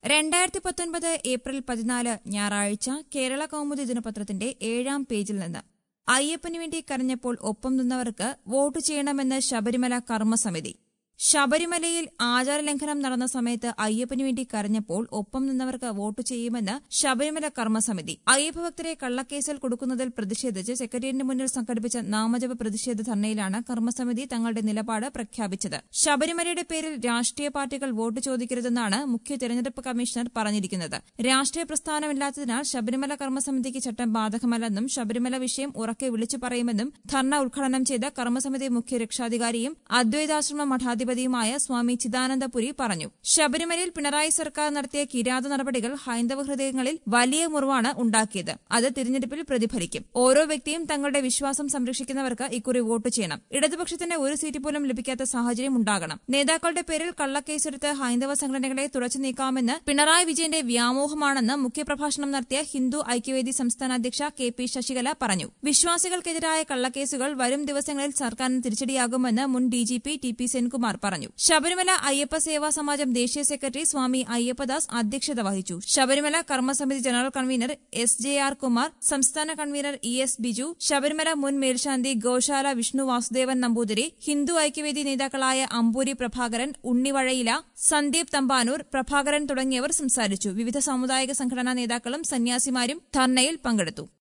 രണ്ടായിരത്തി പത്തൊൻപത് ഏപ്രിൽ പതിനാല് ഞായറാഴ്ച കേരള കൗമുദി ദിനപത്രത്തിന്റെ ഏഴാം പേജിൽ നിന്ന് അയ്യപ്പനു വേണ്ടി കരഞ്ഞപ്പോൾ ഒപ്പം നിന്നവർക്ക് വോട്ട് ചെയ്യണമെന്ന് ശബരിമല കർമ്മസമിതി ശബരിമലയിൽ ആചാരലംഘനം നടന്ന സമയത്ത് അയ്യപ്പനു വേണ്ടി കരഞ്ഞപ്പോൾ ഒപ്പം നിന്നവർക്ക് വോട്ട് ചെയ്യുമെന്ന് ശബരിമല കർമ്മസമിതി അയ്യപ്പഭക്തരെ കള്ളക്കേസിൽ കൊടുക്കുന്നതിൽ പ്രതിഷേധിച്ച് സെക്രട്ടേറിയറ്റിന് മുന്നിൽ സംഘടിപ്പിച്ച നാമജപ പ്രതിഷേധ ധർണയിലാണ് കർമ്മസമിതി തങ്ങളുടെ നിലപാട് പ്രഖ്യാപിച്ചത് ശബരിമലയുടെ പേരിൽ രാഷ്ട്രീയ പാർട്ടികൾ വോട്ട് ചോദിക്കരുതെന്നാണ് മുഖ്യ തെരഞ്ഞെടുപ്പ് കമ്മീഷണർ പറഞ്ഞിരിക്കുന്നത് രാഷ്ട്രീയ പ്രസ്ഥാനമില്ലാത്തതിനാൽ ശബരിമല കർമ്മസമിതിക്ക് ചട്ടം ബാധകമല്ലെന്നും ശബരിമല വിഷയം ഉറക്കെ വിളിച്ചു പറയുമെന്നും ധർണ ഉദ്ഘാടനം ചെയ്ത കർമ്മസമിതി മുഖ്യ രക്ഷാധികാരിയും അദ്വൈതാശ്രമ മഠാധിപതിയുമായ സ്വാമി ചിദാനന്ദപുരി പറഞ്ഞു ശബരിമലയിൽ പിണറായി സർക്കാർ നടത്തിയ കിരാത നടപടികൾ ഹൈന്ദവ ഹൃദയങ്ങളിൽ വലിയ മുറിവാണ് ഉണ്ടാക്കിയത് അത് തിരഞ്ഞെടുപ്പിൽ പ്രതിഫലിക്കും ഓരോ വ്യക്തിയും തങ്ങളുടെ വിശ്വാസം സംരക്ഷിക്കുന്നവർക്ക് ഇക്കുറി വോട്ട് ചെയ്യണം ഇടതുപക്ഷത്തിന് ഒരു സീറ്റ് പോലും ലഭിക്കാത്ത സാഹചര്യം ഉണ്ടാകണം നേതാക്കളുടെ പേരിൽ കള്ളക്കേസെടുത്ത് ഹൈന്ദവ സംഘടനകളെ തുടച്ചു നീക്കാമെന്ന് പിണറായി വിജയന്റെ വ്യാമോഹമാണെന്ന് മുഖ്യപ്രഭാഷണം നടത്തിയ ഹിന്ദു ഐക്യവേദി സംസ്ഥാന അധ്യക്ഷ കെ പി ശശികല പറഞ്ഞു വിശ്വാസികൾക്കെതിരായ കള്ളക്കേസുകൾ വരും ദിവസങ്ങളിൽ സർക്കാരിന് തിരിച്ചടിയാകുമെന്ന് മുൻ ഡിജിപി ടി പി സെൻകുമാർ പറഞ്ഞു ശബരിമല അയ്യപ്പ സേവാ സമാജം ദേശീയ സെക്രട്ടറി സ്വാമി അയ്യപ്പദാസ് അധ്യക്ഷത വഹിച്ചു ശബരിമല കർമ്മസമിതി general convener S J R Kumar സംസ്ഥാന convener E S Biju Sabarimala മുൻ മേൽശാന്തി ഗോശാല വിഷ്ണു വാസുദേവൻ നമ്പൂതിരി ഹിന്ദു ഐക്യവേദി നേതാക്കളായ അമ്പൂരി പ്രഭാകരൻ ഉണ്ണിവഴയില സന്ദീപ് തമ്പാനൂർ പ്രഭാകരൻ തുടങ്ങിയവർ സംസാരിച്ചു വിവിധ സാമുദായിക സംഘടനാ നേതാക്കളും സന്യാസിമാരും ധർണയിൽ പങ്കെടുത്തു